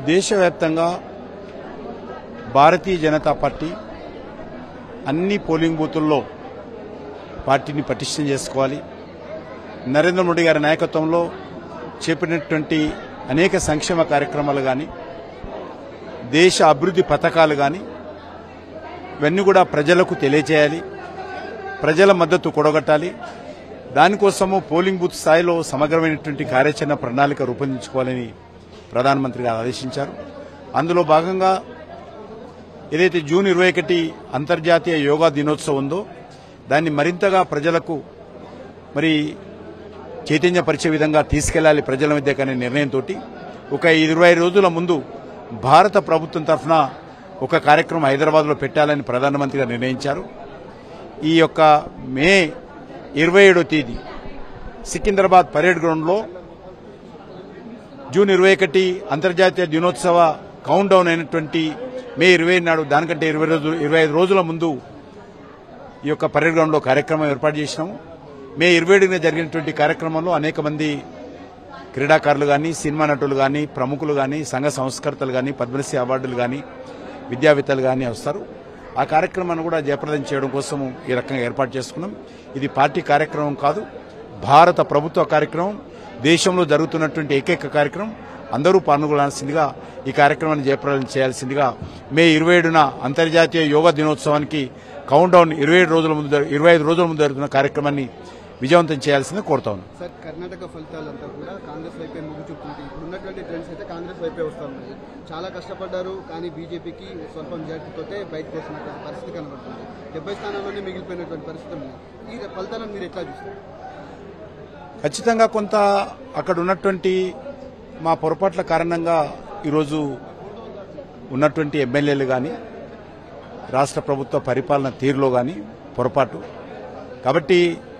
దేశవ్యాప్తంగా భారతీయ జనతా పార్టీ అన్ని పోలింగ్ బూతుల్లో పార్టీని పటిష్టం చేసుకోవాలి నరేంద్ర మోడీ గారి నాయకత్వంలో చేపట్టినటువంటి అనేక సంక్షేమ కార్యక్రమాలు కానీ దేశ అభివృద్ధి పథకాలు కానీ ఇవన్నీ కూడా ప్రజలకు తెలియచేయాలి ప్రజల మద్దతు కూడగట్టాలి దానికోసము పోలింగ్ బూత్ స్థాయిలో సమగ్రమైనటువంటి కార్యాచరణ ప్రణాళిక రూపొందించుకోవాలని ప్రధానమంత్రి గారు ఆదేశించారు అందులో భాగంగా ఏదైతే జూన్ ఇరవై ఒకటి అంతర్జాతీయ యోగా దినోత్సవం ఉందో దాన్ని మరింతగా ప్రజలకు మరి చైతన్యపరిచే విధంగా తీసుకెళ్లాలి ప్రజల మధ్య అనే నిర్ణయంతో ఒక ఇరవై రోజుల ముందు భారత ప్రభుత్వం తరఫున ఒక కార్యక్రమం హైదరాబాద్లో పెట్టాలని ప్రధానమంత్రి గారు నిర్ణయించారు ఈ యొక్క మే ఇరవై ఏడో తేదీ సికింద్రాబాద్ పరేడ్ గ్రౌండ్లో జూన్ ఇరవై ఒకటి అంతర్జాతీయ దినోత్సవ కౌంట్ డౌన్ అయినటువంటి మే ఇరవై నాడు దానికంటే ఇరవై రోజులు ఇరవై ఐదు రోజుల ముందు ఈ యొక్క పరేడ్ గ్రౌండ్లో కార్యక్రమం ఏర్పాటు చేసినాము మే ఇరవై ఏడున జరిగినటువంటి కార్యక్రమంలో అనేక మంది క్రీడాకారులు కానీ సినిమా నటులు కానీ ప్రముఖులు కానీ సంఘ సంస్కర్తలు కానీ పద్మశ్రీ అవార్డులు కానీ విద్యావేత్తలు కానీ వస్తారు ఆ కార్యక్రమాన్ని కూడా జయప్రదం చేయడం కోసం ఈ రకంగా ఏర్పాటు చేసుకున్నాం ఇది పార్టీ కార్యక్రమం కాదు భారత ప్రభుత్వ కార్యక్రమం దేశంలో జరుగుతున్నటువంటి ఏకైక కార్యక్రమం అందరూ పాల్గొనాల్సిందిగా ఈ కార్యక్రమాన్ని జయప్రదం చేయాల్సిందిగా మే ఇరవై ఏడున అంతర్జాతీయ యోగా దినోత్సవానికి కౌంట్ డౌన్ ఇరవై ఏడు రోజుల ముందు జరు- ఇరవై ఐదు రోజుల ముందు జరుగుతున్న కార్యక్రమాన్ని విజయవంతం చేయాల్సిందిగా కోరుతా ఉన్నాను సార్ కర్ణాటక ఫలితాలంతా కూడా కాంగ్రెస్ వైపే మొగ్గు చూపుతుంది ఇప్పుడు ఉన్నటువంటి ట్రెండ్స్ అయితే కాంగ్రెస్ వైపే వస్తూ ఉన్నాయి చాలా కష్టపడ్డారు కానీ బీజేపీకి స్వల్ప మెజార్టీతోటే బయటకు వస్తున్నటువంటి పరిస్థితి కనబడుతుంది డెబ్బై స్థానాల్లోనే మిగిలిపోయినటువంటి పరిస్థితి ఉంది ఈ ఫలితాలను మీరు ఎట్లా చూస్తారు ఖచ్చితంగా కొంత అక్కడ ఉన్నటువంటి మా పొరపాట్ల కారణంగా ఈరోజు ఉన్నటువంటి ఎమ్మెల్యేలు కానీ రాష్ట్ర ప్రభుత్వ పరిపాలన తీరులో కానీ పొరపాటు కాబట్టి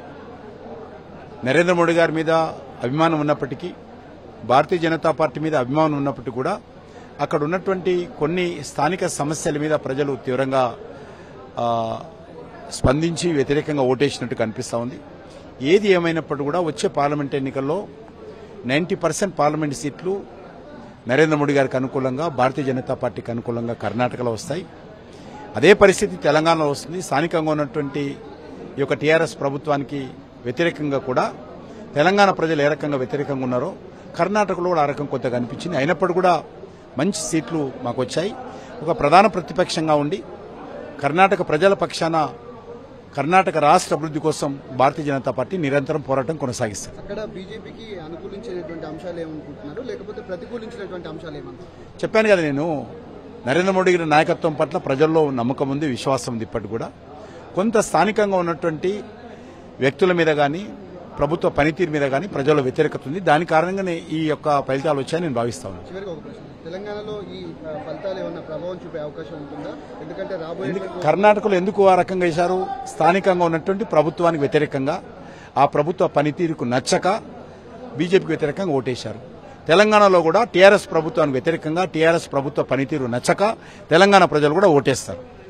నరేంద్ర మోడీ గారి మీద అభిమానం ఉన్నప్పటికీ భారతీయ జనతా పార్టీ మీద అభిమానం ఉన్నప్పటికీ కూడా అక్కడ ఉన్నటువంటి కొన్ని స్థానిక సమస్యల మీద ప్రజలు తీవ్రంగా ఆ, స్పందించి వ్యతిరేకంగా ఓటేసినట్టు కనిపిస్తా ఉంది ఏది ఏమైనప్పటికీ కూడా వచ్చే పార్లమెంట్ ఎన్నికల్లో నైంటీ పర్సెంట్ పార్లమెంట్ సీట్లు నరేంద్ర మోడీ గారికి అనుకూలంగా భారతీయ జనతా పార్టీకి అనుకూలంగా కర్ణాటకలో వస్తాయి అదే పరిస్థితి తెలంగాణలో వస్తుంది స్థానికంగా ఉన్నటువంటి ఈ యొక్క టీఆర్ఎస్ ప్రభుత్వానికి వ్యతిరేకంగా కూడా తెలంగాణ ప్రజలు ఏ రకంగా వ్యతిరేకంగా ఉన్నారో కర్ణాటకలో కూడా ఆ రకం కొంత కనిపించింది అయినప్పుడు కూడా మంచి సీట్లు మాకు వచ్చాయి ఒక ప్రధాన ప్రతిపక్షంగా ఉండి కర్ణాటక ప్రజల పక్షాన కర్ణాటక రాష్ట్ర అభివృద్ధి కోసం భారతీయ జనతా పార్టీ నిరంతరం పోరాటం కొనసాగిస్తారు అక్కడ బీజేపీకి అనుకూలించినటువంటి అంశాలు ఏమనుకుంటున్నారు లేకపోతే ప్రతికూలించినటువంటి అంశాలు ఏమనుకుంటున్నారు చెప్పాను కదా నేను నరేంద్ర మోడీ గారి నాయకత్వం పట్ల ప్రజల్లో నమ్మకం ఉంది విశ్వాసం ఉంది ఇప్పటికి కూడా కొంత స్థానికంగా ఉన్నటువంటి వ్యక్తుల మీద కానీ ప్రభుత్వ పనితీరు మీద కానీ ప్రజల్లో వ్యతిరేకత ఉంది దాని కారణంగానే ఈ యొక్క ఫలితాలు వచ్చాయని నేను భావిస్తా ఉన్నాను చివరికి ఒక ప్రశ్న తెలంగాణలో ఈ ఆ, ఫలితాలు ఏమన్నా ప్రభావం చూపే అవకాశం ఉంటుందా ఎందుకంటే రాబోయే ఎందుకు కర్ణాటకలో ఎందుకు ఆ రకంగా చేశారు స్థానికంగా ఉన్నటువంటి ప్రభుత్వానికి వ్యతిరేకంగా ఆ ప్రభుత్వ పనితీరుకు నచ్చక బీజేపీకి వ్యతిరేకంగా ఓటేశారు తెలంగాణలో కూడా టీఆర్ఎస్ ప్రభుత్వానికి వ్యతిరేకంగా టీఆర్ఎస్ ప్రభుత్వ పనితీరు నచ్చక తెలంగాణ ప్రజలు కూడా ఓటేస్తారు